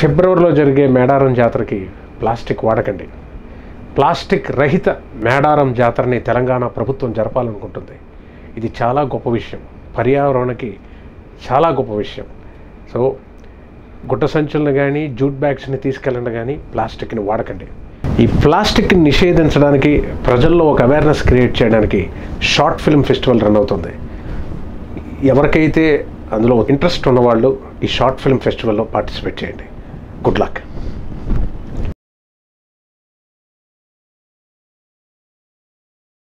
ఫిబ్రవరిలో జరిగే మేడారం జాతరకి ప్లాస్టిక్ వాడకండి ప్లాస్టిక్ రహిత మేడారం జాతరని తెలంగాణ ప్రభుత్వం జరపాలనుకుంటుంది ఇది చాలా గొప్ప విషయం పర్యావరణకి చాలా గొప్ప విషయం సో గుట్ట సంచులను కానీ జూట్ బ్యాగ్స్ని తీసుకెళ్ళండి కానీ ప్లాస్టిక్ని వాడకండి ఈ ప్లాస్టిక్ని నిషేధించడానికి ప్రజల్లో ఒక అవేర్నెస్ క్రియేట్ చేయడానికి షార్ట్ ఫిల్మ్ ఫెస్టివల్ రన్ అవుతుంది ఎవరికైతే అందులో ఇంట్రెస్ట్ ఉన్నవాళ్ళు ఈ షార్ట్ ఫిల్మ్ ఫెస్టివల్లో పార్టిసిపేట్ చేయండి గుడ్ లక్